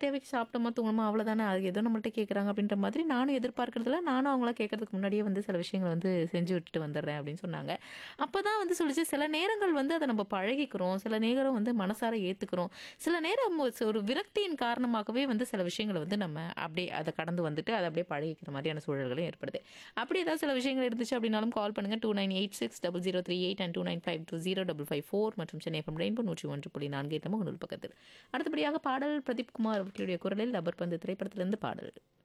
தேவைக்கு சாப்பிட்டோமா தூங்கணுமா அவ்வளோதானே அது ஏதோ நம்மள்ட்ட கேட்குறாங்க அப்படின்ற மாதிரி நானும் எதிர்பார்க்கறதில்ல நானும் அவங்கள கேட்கறதுக்கு முன்னாடியே வந்து சில விஷயங்களை வந்து செஞ்சு விட்டுட்டு வந்துடுறேன் அப்படின்னு சொன்னாங்க அப்போ தான் வந்து சொல்லிச்சு சில நேரங்கள் வந்து அதை நம்ம பழகிக்கிறோம் சில நேரம் வந்து மனசார ஏற்றுக்கிறோம் சில நேரம் ஒரு- ஒரு விரக்தியின் காரணமாகவே வந்து சில விஷயங்களை வந்து நம்ம அப்படியே அதை கடந்து வந்துட்டு அதை அப்படியே பழகிக்கிற மாதிரியான சூழல்களும் ஏற்படுது அப்படி ஏதாவது சில விஷயங்கள் இருந்துச்சு அப்படின்னாலும் கால் பண்ணுங்க two nine eight six double zero three eight and two nine five two zero double five four மற்றும் சென்னை எஃப்எம் ரெயின்போ நூற்றி ஒன்று புள்ளி நான்கு எட்டு முகநூல் பக்கத்தில் அடுத்தபடியாக பாடல் பிரதீப் குமார் அவர்களுடைய குரலில் லபர் பந்து திரைப்படத்திலிருந்து பாடல்